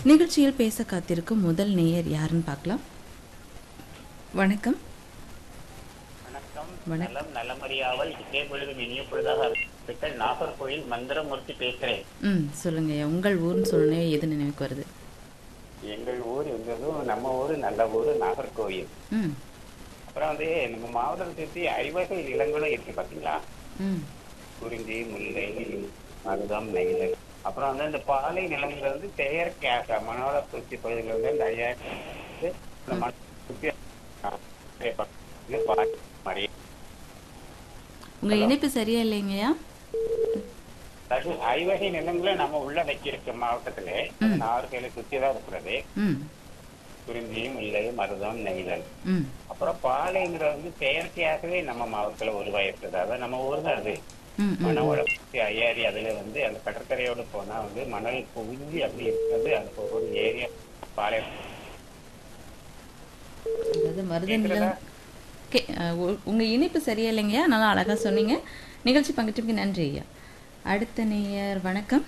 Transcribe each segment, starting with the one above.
நிகழ்ச்சியில் பேச காத்திருக்கும் முதல் நேயர் யாருன்னு பார்க்கலாம் வணக்கம் வணக்கம் வணக்கம். நலம் நலமறியாவல் இதே பொழுதும் இனிய பொழுதாக இருக்கிற நாகர்கோயில் மந்திரமூர்த்தி பேசுறேன் ம் சொல்லுங்க உங்கள் ஊர்னு சொன்னே எது நினைவுக்கு வருது எங்கள் ஊர் எங்கதும் நம்ம ஊர் நல்ல ஊர் நாகர்கோயில் ம் அப்புறம் வந்து நம்ம மாவட்டத்தை சுற்றி ஐவகை நிலங்களும் இருக்கு பாத்தீங்களா ம் குறிஞ்சி முல்லை மருதம் நெய்தல் அப்புறம் வந்து இந்த பாலை நிலங்கள் வந்து செயற்கையாக மனோர சுற்றி பகுதியில் வந்து இந்த ஐயா இந்த மண் சுத்தி இது பாலை மறை உங்க இணைப்பு சரியா இல்லைங்கய்யா அதாவது ஐவகை நிலங்களை நம்ம உள்ளடக்கி இருக்க மாவட்டத்துல ம். நாகர்கோயிலை சுத்தி தான் இருக்கிறது ம் குறிஞ்சி முல்லை மருதம் நெய்தல் ம் அப்புறம் பாலைங்கிறது வந்து செயற்கையாகவே நம்ம மாவட்டத்துல உருவாயிருக்குது அதான் நம்ம ஊர் தான் அது ம் ம் மண வளர்ச்சி ஐயாரி அதுல வந்து அந்த கடற்கரையோட போனா வந்து மணல் குவிஞ்சி அப்படி இருக்கிறது அது ஒரு ஏரியா பாலை அதாவது மருத கேக்குறதா? நிலம் கே அஹ், உ- உங்க இணைப்பு சரியா இல்லைங்கய்யா நல்லா அழகா சொன்னீங்க நிகழ்ச்சி பங்கேற்றதுக்கு நன்றி ஐயா அடுத்த நேயர் வணக்கம்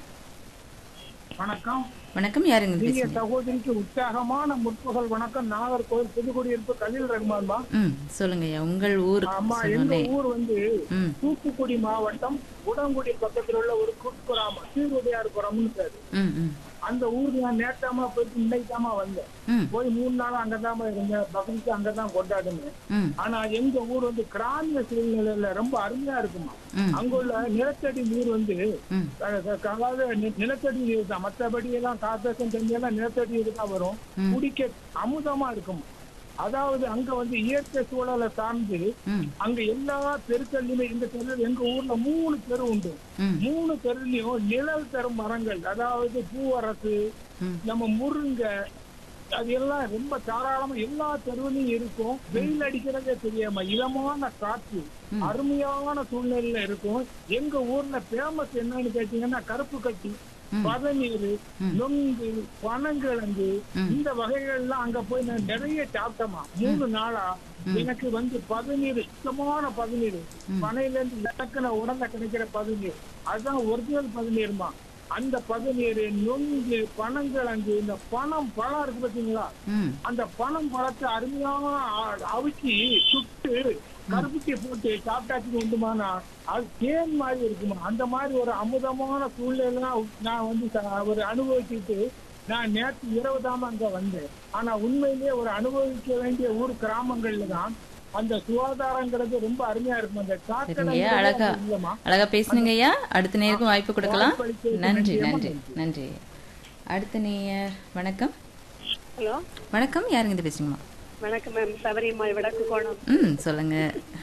வணக்கம் வணக்கம் யாருங்க இந்திய பேசுங்க சகோதரிக்கு உற்சாகமான முற்பகல் வணக்கம் நாகர்கோவில் புதுக்குடியிருப்பு கலில் ரஹ்மான்பா ம் சொல்லுங்க ஐயா உங்கள் ஊர் ஆமா எங்க சொன்னோன்னே ஊர் வந்து ம் தூத்துக்குடி மாவட்டம் உடங்குடி பக்கத்துல உள்ள ஒரு குட்குராமம் சீருடையார்புரம்னு பேரு ம் ம் அந்த ஊருக்கு நான் நேத்தாமா போயிட்டு இன்னைக்காமா வந்தேன் ம் போய் மூணு நாள் அங்கதாம்மா இருந்தேன் பக்ரீத்து அங்கதான் கொண்டாடுனேன் ம் ஆனா எங்க ஊர் வந்து கிராமிய சூழ்நிலையில ரொம்ப அருமையா இருக்குமா ம் அங்க உள்ள நிலத்தடி நீர் வந்து ம் அஹ் அதாவது நி- நிலத்தடி நீர் தான் மற்றபடி எல்லாம் கார்பரேஷன் தண்ணி எல்லாம் நிலத்தடி நீர் தான் வரும் ம். குடிக்க அமுதமா இருக்கும் அதாவது அங்க வந்து இயற்கை சூழலை சார்ந்து ம் அங்க எல்லா தெருக்கள்லயுமே இந்த தெரு எங்க ஊர்ல மூணு தெரு உண்டு ம் மூணு தெருலையும் நிழல் தரும் மரங்கள் அதாவது பூவரசு ம் நம்ம முருங்கை அது எல்லாம் ரொம்ப தாராளமா எல்லா தெருவிலையும் இருக்கும் வெயில் அடிக்கிறதே தெரியாம இதமான காற்று ம். அருமையான சூழ்நிலையில இருக்கும் எங்க ஊர்ல ஃபேமஸ் என்னன்னு கேட்டீங்கன்னா கருப்பு கட்டி ம். பதநீர் ம். நொங்கு பனங்கிழங்கு ம். இந்த வகைகள்லாம் அங்க போய் நான் நிறைய சாப்பிட்டோமா மூணு நாளா எனக்கு வந்து பதநீர் சுத்தமான பதநீர் ம். பனையில இருந்து இலக்கண உடம்ப கிடைக்கிற பதநீர் அதுதான் ஒரிஜினல் பதநீர்மா அந்த பதநீர் நொங்கு பனங்கிழங்கு இந்த பனம் பழம் இருக்கு பாத்தீங்களா ம் அந்த பனம் பழத்தை அருமையான அ- அவிச்சு சுட்டு கருப்புட்டி போட்டு சாப்பிட்டாச்சுன்னு உண்டுமானா அது தேன் மாதிரி இருக்குமா அந்த மாதிரி ஒரு அமுதமான சூழ்நிலை நான் வந்து ச- ஒரு அனுபவிச்சுட்டு நான் நேற்று இரவு தான் அங்க வந்தேன் ஆனா உண்மையிலேயே ஒரு அனுபவிக்க வேண்டிய ஊர் கிராமங்கள்ல தான் அந்த சுகாதாரங்கிறது ரொம்ப அருமையா இருக்கும் அந்த சரிங்கய்யா அழகா சாக்கடை இல்லமா அழகா பேசுனீங்க ஐயா அடுத்த நேருக்கும் வாய்ப்பு கொடுக்கலாம் வாய்ப்பளித்ததுக்கு நன்றி நன்றியம்மா, நன்றி நன்றி. நன்றி அடுத்த நேயர் வணக்கம் ஹலோ வணக்கம் யாருங்க இது பேசுங்கம்மா வணக்கம் மேம் சபரிமாய் வடக்கு கோணம் ம் சொல்லுங்க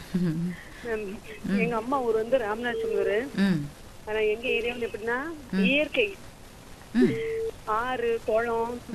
மேம் எங்க அம்மா ஊர் வந்து ராமநாதபுரம் ம் ஆனா எங்க ஏரியா வந்து எப்படின்னா இயற்கை ம் ஆறு குளம்